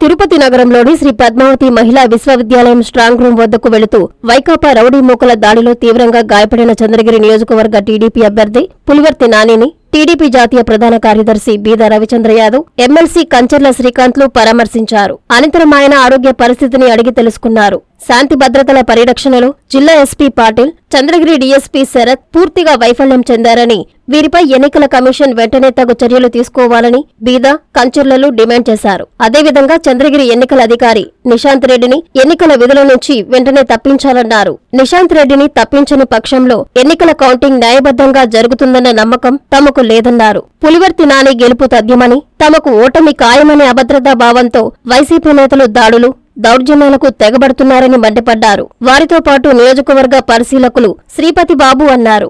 తిరుపతి నగరంలోని శ్రీ పద్మావతి మహిళా విశ్వవిద్యాలయం స్ట్రాంగ్ రూమ్ వద్దకు వెళుతూ వైకాపా రౌడీ మూకల దాడిలో తీవ్రంగా గాయపడిన చంద్రగిరి నియోజకవర్గ టీడీపీ అభ్యర్థి పులివర్తి నానిని టీడీపీ జాతీయ ప్రధాన కార్యదర్శి బీద రవిచంద్ర యాదవ్ ఎమ్మెల్సీ కంచర్ల శ్రీకాంత్లు పరామర్శించారు అనంతరం ఆయన ఆరోగ్య పరిస్థితిని అడిగి తెలుసుకున్నారు శాంతి భద్రతల పరిరక్షణలో జిల్లా ఎస్పీ పాటిల్ చంద్రగిరి డీఎస్పీ శరత్ పూర్తిగా వైఫల్యం చెందారని వీరిపై ఎన్నికల కమిషన్ వెంటనే తగు చర్యలు తీసుకోవాలని బీద కంచర్లలు డిమాండ్ చేశారు అదేవిధంగా చంద్రగిరి ఎన్నికల అధికారి నిశాంత్ రెడ్డిని ఎన్నికల విధుల నుంచి వెంటనే తప్పించాలన్నారు నిశాంత్ రెడ్డిని తప్పించని పక్షంలో ఎన్నికల కౌంటింగ్ న్యాయబద్ధంగా జరుగుతుందన్న నమ్మకం తమకు లేదన్నారు పులివర్తి నాని గెలుపు తథ్యమని తమకు ఓటమి ఖాయమనే అభద్రతా భావంతో వైసీపీ నేతలు దాడులు దౌర్జన్యాలకు తెగబడుతున్నారని మండిపడ్డారు వారితో పాటు నియోజకవర్గ పరిశీలకులు శ్రీపతి బాబు అన్నారు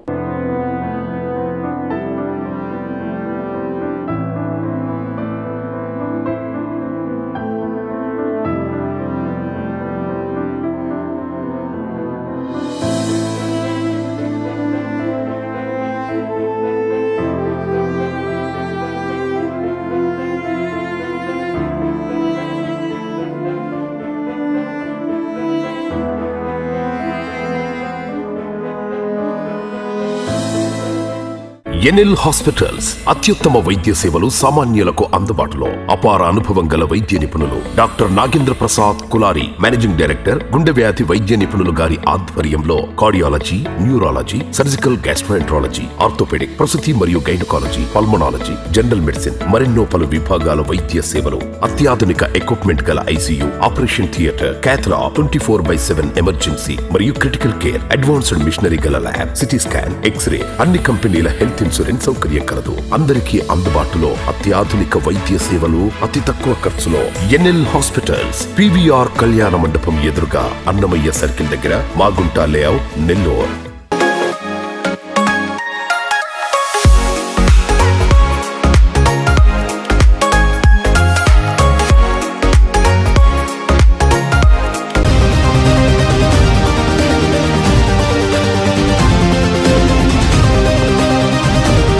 ఎన్ఎల్ హాస్పిటల్స్ అత్యుత్తమ వైద్య సేవలు సామాన్యులకు అందుబాటులో అపార అనుభవం గల వైద్య నిపుణులు డాక్టర్ నాగేంద్ర ప్రసాద్ కులారి మేనేజింగ్ డైరెక్టర్ గుండె వ్యాధి వైద్య నిపుణులు గారి ఆధ్వర్యంలో cardiology neurology surgical gastroenterology orthopaedic ప్రసూతి మరియు గైనకాలజీ పల్మనాలజీ జనరల్ మెడిసిన్ మరెన్నో పలు విభాగాల వైద్య సేవలు అత్యాధునిక ఎక్విప్మెంట్ గల ICU operation theatre cath lab twenty four by seven emergency మరియు క్రిటికల్ కేర్ అడ్వాన్స్డ్ మిషనరీ గల ల్యాబ్ సిటీ స్కాన్ ఎక్స్రే అన్ని కంపెనీల హెల్త్ ఇన్సూరెన్స్ సౌకర్యం కలదు అందరికీ అందుబాటులో అత్యాధునిక వైద్య సేవలు అతి తక్కువ ఖర్చులో ఎన్ఎల్ హాస్పిటల్స్ పివిఆర్ కళ్యాణ మండపం ఎదురుగా అన్నమయ్య సర్కిల్ దగ్గర మాగుంట లేఅవుట్ నెల్లూరు